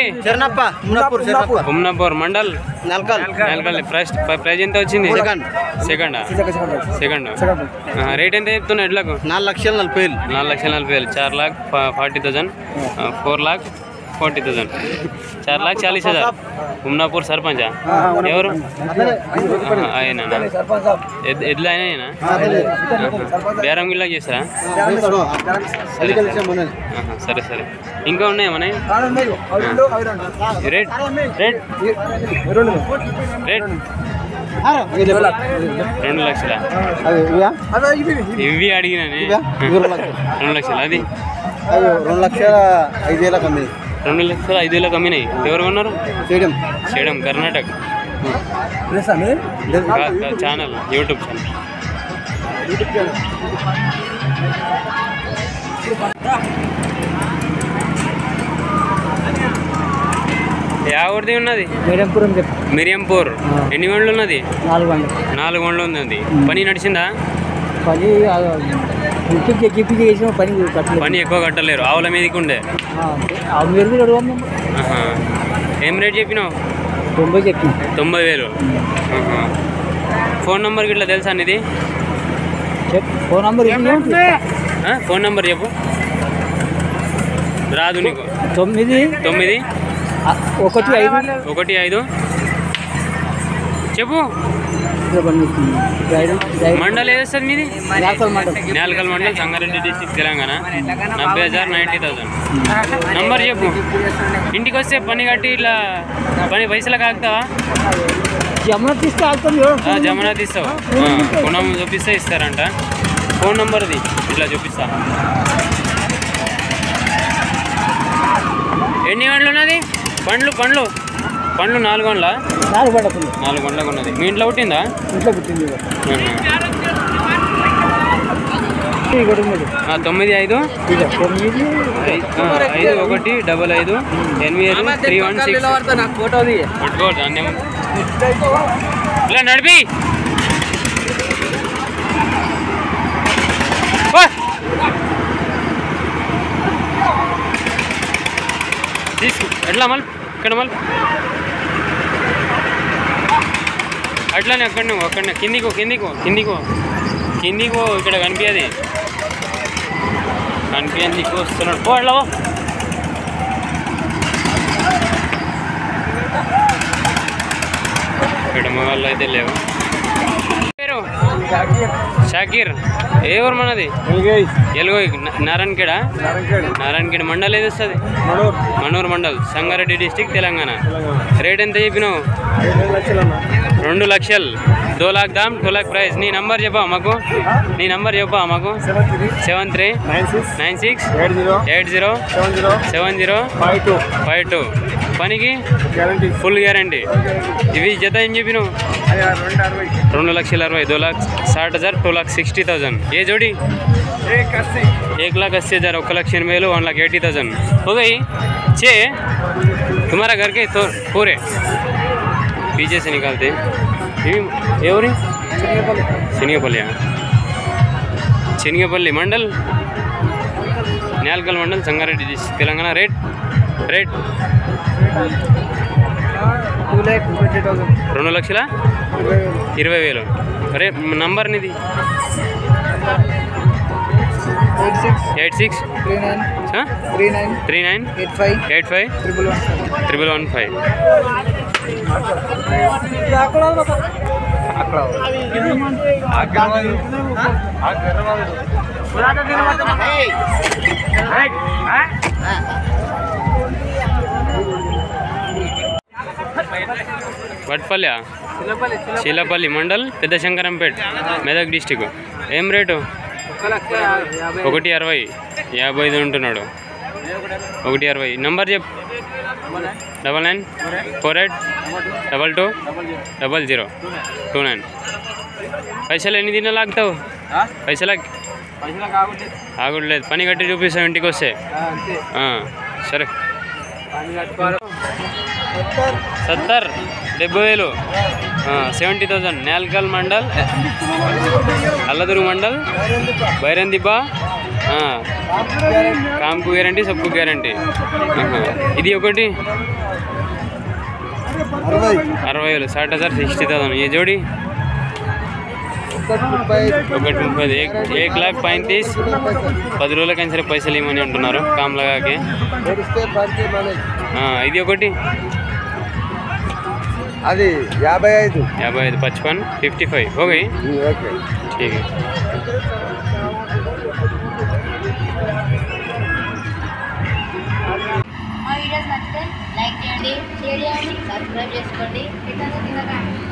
చెర్నప్ప Munappur Chernappa Umnapur mandal Nalkal Nelakal price prize ఎంత వచ్చింది second. Second second rate ఎంత చెప్తున్నా ఎడ్లకు నాలుగు లక్షల నలభై వేలు నాలుగు లక్షల నలభై వేలు చార్ lakh forty thousand four lakh forty thousand చార్ లాక్ చాలీస్ హజార్ ఉమ్నాపూర్ సర్పంచా ఎవరు ఆహా, ఆయననా ఎద్- ఎడ్ల ఆయననా బేరం గిల్లా చేస్తారా ఆహా, సరే సరే ఇంకా ఉన్నాయా మన రేట్ రేట్ రేట్ రెండు లక్షల ఇవి అడిగినానే ఇవా? ఇవి రెండు లక్షలు. రెండు లక్షలు అది రెండు లక్షల ఐదు వేల కమ్మి రెండు లక్షల ఐదు వేలకు అమ్మినాయి ఎవరు కొన్నారు చేయడం చేయడం కర్ణాటక ఛానల్ యూట్యూబ్ ఛానల్ ఎవరిది ఉన్నది మేడంపురం చెప్పు మిరియంపూర్ ఎన్ని గంటలు ఉన్నది నాలుగు వందలు నాలుగు గంటలు ఉంది పని నడిచిందా పని ఇంటికి ఎక్కిప్పి చేసిన పని కట్టలేదు పని ఎక్కువ కట్టలేరు ఆవుల మీదకి ఉండే ఆ, అంతే. ఆ మీరు కూడా అడగమ్మ. ఆహా. ఏం రేట్ చెప్పినావు తొంభై చెప్పి తొంభై వేలు ఆహా. ఫోన్ నంబర్ గిట్లా తెలుసా నీది చెప్పు ఫోన్ నంబర్ ఇవ్వండి. ఆ? ఫోన్ నంబర్ చెప్పు రాదు నీకు తొమ్మిది తొమ్మిది ఆ, ఒకటి ఐదు ఒకటి ఐదు చెప్పు ఇక్కడ బండి వచ్చింది. ఇక్కడ ఐదు, ఇక్కడ ఐదు. మండల్ ఏది వస్తుంది మీది నేలకల్ మండలం. నేలకల్ మండల్ సంగారెడ్డి డిస్టిక్ తెలంగాణ నలభై హజార్ నైంటీ థౌసండ్ నంబర్ చెప్పు ఇంటికి వస్తే పని కట్టి ఇట్లా పని పైసలు కాగుతావా జమున తీస్తే ఆగుతుంది ఎవరు? ఆ, జమనా తీస్తావు ఆ, గుణం చూపిస్తే ఇస్తారంట ఫోన్ నంబర్ది ఇట్లా చూపిస్తా ఎన్ని గంటలు ఉన్నది పండ్లు పండ్లు పండ్లు నాలుగు గంటల నాలుగు పడకుండా నాలుగు గంటలకు ఉన్నది మీ ఇంట్లో పుట్టిందా ఇంట్లో పుట్టింది ఇవాళ. ఆహా. ఇది కూడా ఉన్నది. ఆ, తొమ్మిది ఐదు ఇదిగో, తొమ్మిది ఐ- ఆ, ఐదు ఒకటి డబల్ ఐదు ఎనిమిది ఐదు త్రీ వన్ సిక్స్ పట్టుకో దాన్ని ఏమో. ఇలా నడిపి ఓ! తీసుకో ఎట్లా మళ్ళీ ఇక్కడ మళ్ళీ అట్లానే అక్కడనే అక్కడనే కిందికో కిందికో కిందికో కిందికో ఇక్కడ కనిపించదు కనిపించదు వస్తున్నాడు పో అట్లా పో. ఇక్కడ మగవాళ్ళు అయితే లేవు పేరు షాకీర్ ఏ ఊరు మనది ఎలుగోయ్ నారాయణఖేడ నారాయణఖేడ మండల్ ఏది వస్తుంది మనూరు మండల్ సంగారెడ్డి డిస్టిక్ తెలంగాణ రేట్ ఎంత చెప్పినావు రెండు లక్షలు దో లాక్ దామ్ టూ లాక్ ప్రైస్ నీ నంబర్ చెప్పా మాకు నీ నంబర్ చెప్పా మాకు seven three nine six eight zero seven zero five two పనికి ఫుల్ గ్యారంటీ ఇవి జత ఏం చెప్పినావు రెండు లక్షల అరవై दो लाख साठ हज़ार टू लाख सिक्सटी थाउजेंड ये जोड़ी एक लाख अस्सी हज़ार ఒక లక్ష ఎనభై వేలు వన్ లాక్ ఎయిటీ థౌసండ్ हो गई छः तुम्हारा घर के तो पूरे पीछे से निकालते ఇవి ఎవరి Shanigapalli Shanigapalli mandal Nelkal mandal Sangareddy district Telangana rate rate రెండు లక్షల ఇరవై వేలు అరే నంబర్ నిది eight six three nine three nine eight five eight five triple one triple one five Vatpalli Shilapalli mandal Pedda Shankarampet Medak district ఏం రేటు ఒకటి అరవై యాభై ఐదు ఉంటున్నాడు ఒకటి అరవై నంబర్ చెప్ double nine four eight double two double zero two nine పైసలు ఎన్ని దినాలు ఆగుతావు పైసలు ఆగుట్లేదు పని కట్టి చూపిస్తావు ఇంటికి వస్తే ఆ, సరే సత్తర్ డెబ్బై వేలు సెవెంటీ థౌజండ్ నేల్కల్ మండల్ అల్లదురు మండల్ బైరందిబ్బా కాంకు గ్యారంటీ సబ్బు గ్యారంటీ ఇది ఒకటి అరవై అరవై వేలు సాठ हजार सिक्सटी थाउजेंड ये जोड़ी ఒకటి ముప్పై ఒకటి ముప్పై ఏక్ ఏక్ లాక్ पैंतीस పది రోజుల కంచి సరే పైసలు ఇవ్వమని అంటున్నారు కామ్లగాకి నడిస్తే పనికి మనకి. ఆ, ఇది ఒకటి అది యాభై ఐదు యాభై ఐదు పచ్పన్ ఫిఫ్టీ ఫైవ్ ఓకే ఓకే ठीक है మా వీడియోస్ నచ్చితే లైక్ చేయండి షేర్ చేయండి సబ్స్క్రైబ్ చేసుకోండి ఇతను కింద